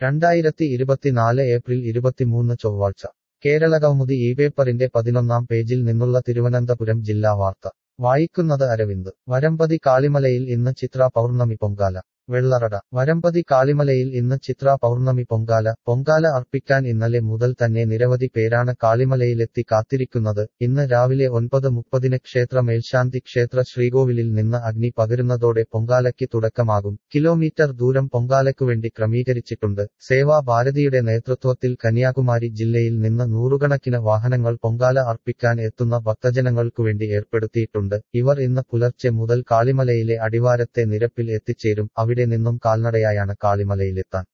രണ്ടായിരത്തി ഇരുപത്തിനാല് ഏപ്രിൽ ഇരുപത്തിമൂന്ന് ചൊവ്വാഴ്ച കേരള കൗമുദി ഈ പേപ്പറിന്റെ പതിനൊന്നാം പേജിൽ നിന്നുള്ള തിരുവനന്തപുരം ജില്ലാ വാർത്ത വായിക്കുന്നത് അരവിന്ദ് വരമ്പതി കാളിമലയിൽ ഇന്ന് ചിത്ര പൗർണമി പൊങ്കാല വെള്ളറട വരമ്പതി കാളിമലയിൽ ഇന്ന് ചിത്ര പൗർണമി പൊങ്കാല പൊങ്കാല അർപ്പിക്കാൻ ഇന്നലെ മുതൽ തന്നെ നിരവധി പേരാണ് കാളിമലയിലെത്തി കാത്തിരിക്കുന്നത് ഇന്ന് രാവിലെ ഒൻപത് മുപ്പതിന് ക്ഷേത്ര മേൽശാന്തി ക്ഷേത്ര ശ്രീകോവിലിൽ നിന്ന് അഗ്നി പകരുന്നതോടെ പൊങ്കാലയ്ക്ക് തുടക്കമാകും കിലോമീറ്റർ ദൂരം പൊങ്കാലയ്ക്കുവേണ്ടി ക്രമീകരിച്ചിട്ടുണ്ട് സേവാ ഭാരതിയുടെ നേതൃത്വത്തിൽ കന്യാകുമാരി ജില്ലയിൽ നിന്ന് നൂറുകണക്കിന് വാഹനങ്ങൾ പൊങ്കാല അർപ്പിക്കാൻ എത്തുന്ന ഭക്തജനങ്ങൾക്കുവേണ്ടി ഏർപ്പെടുത്തിയിട്ടുണ്ട് ഇവർ ഇന്ന് പുലർച്ചെ മുതൽ കാളിമലയിലെ അടിവാരത്തെ നിരപ്പിൽ എത്തിച്ചേരും അവിടെ നിന്നും കാൽനടയായാണ് കാളിമലയിലെത്താൻ